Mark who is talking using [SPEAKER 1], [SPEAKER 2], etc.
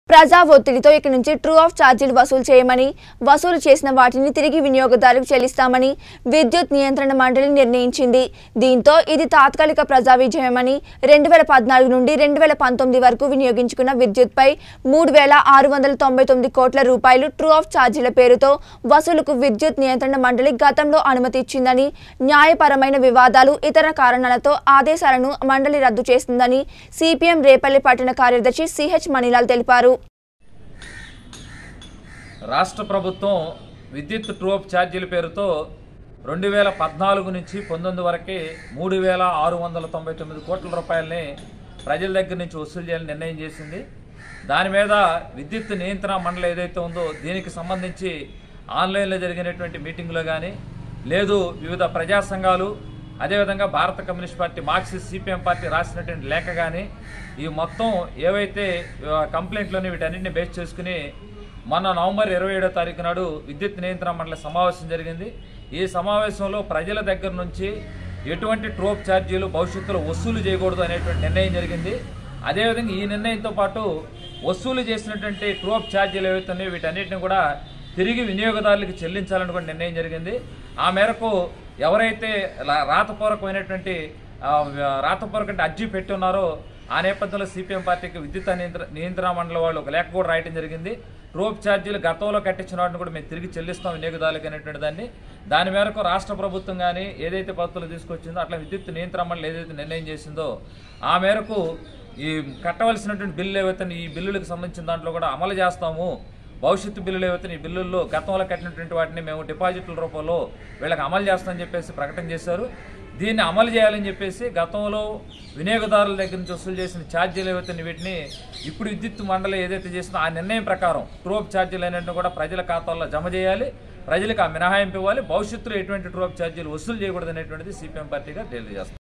[SPEAKER 1] ప్రజా ఒత్తిడితో ఇక నుంచి ట్రూ ఆఫ్ ఛార్జీలు వసూలు చేయమని వసూలు చేసిన వాటిని తిరిగి వినియోగదారులకు చెల్లిస్తామని విద్యుత్ నియంత్రణ మండలి నిర్ణయించింది దీంతో ఇది తాత్కాలిక ప్రజా విజయమని రెండు వేల పద్నాలుగు నుండి రెండు వేల పంతొమ్మిది వరకు వినియోగించుకున్న విద్యుత్పై మూడు వేల ఆరు వందల తొంభై తొమ్మిది కోట్ల రూపాయలు ట్రూ ఆఫ్ ఛార్జీల పేరుతో వసూలుకు విద్యుత్ నియంత్రణ మండలి గతంలో అనుమతి ఇచ్చిందని న్యాయపరమైన వివాదాలు ఇతర కారణాలతో ఆదేశాలను మండలి రద్దు చేస్తుందని సిపిఎం రేపల్లి పట్టణ కార్యదర్శి సిహెచ్ మణిలాల్ తెలిపారు
[SPEAKER 2] రాష్ట్ర ప్రభుత్వం విద్యుత్ ట్రూఅప్ ఛార్జీల పేరుతో రెండు వేల పద్నాలుగు నుంచి పంతొమ్మిది వరకే మూడు వేల ఆరు వందల తొంభై తొమ్మిది కోట్ల రూపాయలని ప్రజల దగ్గర నుంచి వసూలు చేయాలని నిర్ణయం చేసింది దాని మీద విద్యుత్ నియంత్రణ మండలి ఏదైతే ఉందో దీనికి సంబంధించి ఆన్లైన్లో జరిగినటువంటి మీటింగ్లో కానీ లేదు వివిధ ప్రజా సంఘాలు అదేవిధంగా భారత communist party Marxist CPM party రాసినటువంటి లేఖ కానీ ఈ మొత్తం ఏవైతే ఆ, కంప్లైంట్లోని వీటన్నిటిని బేస్ చేసుకుని మొన్న నవంబర్ ఇరవై ఏడో తారీఖు నాడు విద్యుత్ నియంత్రణ మండలి సమావేశం జరిగింది ఈ సమావేశంలో ప్రజల దగ్గర నుంచి ఎటువంటి ట్రోప్ ఛార్జీలు భవిష్యత్తులో వసూలు చేయకూడదు అనేటువంటి నిర్ణయం జరిగింది అదేవిధంగా ఈ నిర్ణయంతో పాటు వసూలు చేసినటువంటి ట్రోప్ ఛార్జీలు ఏవైతే ఉన్నాయో వీటన్నిటిని కూడా తిరిగి వినియోగదారులకు చెల్లించాలని కూడా నిర్ణయం జరిగింది ఆ మేరకు ఎవరైతే లా- రాతపూర్వకమైనటువంటి ఆ, రాతపూర్వక అర్జీ పెట్టి ఉన్నారో ఆ నేపథ్యంలో సిపిఎం పార్టీకి విద్యుత్ నియంత్ర నియంత్రణ మండలి వాళ్ళు ఒక లేఖ కూడా రాయటం జరిగింది ట్రోప్ ఛార్జీలు గతంలో కట్టించిన వాటిని కూడా మేము తిరిగి చెల్లిస్తాం వినియోగదారులకు అనేటువంటి దాన్ని దాని మేరకు రాష్ట్ర ప్రభుత్వం కానీ ఏదైతే పద్ధతులు తీసుకొచ్చిందో అట్లా విద్యుత్ నియంత్రణ మండలి ఏదైతే నిర్ణయం చేసిందో ఆ మేరకు ఈ కట్టవలసినటువంటి బిల్లు ఏవైతే ఈ బిల్లులకు సంబంధించిన దాంట్లో కూడా అమలు చేస్తాము భవిష్యత్తు బిల్లులు ఏవైతే ఈ బిల్లుల్లో గతంలో కట్టినటువంటి వాటిని మేము డిపాజిట్ల రూపంలో వీళ్ళకి అమలు చేస్తామని చెప్పేసి ప్రకటన చేశారు దీన్ని అమలు చేయాలని చెప్పేసి గతంలో వినియోగదారుల దగ్గర నుంచి వసూలు చేసిన ఛార్జీలు ఏవైతే వీటిని ఇప్పుడు విద్యుత్ మండలి ఏదైతే చేసిందో ఆ నిర్ణయం ప్రకారం ట్రోప్ ఛార్జీలు అనేటివి కూడా ప్రజల ఖాతాల్లో జమ చేయాలి ప్రజలకు ఆ మినహాయింపు ఇవ్వాలి భవిష్యత్తులో ఎటువంటి ట్రోప్ ఛార్జీలు వసూలు చేయకూడదు అనేటువంటిది సిపిఎం పార్టీగా తెలియజేస్తాం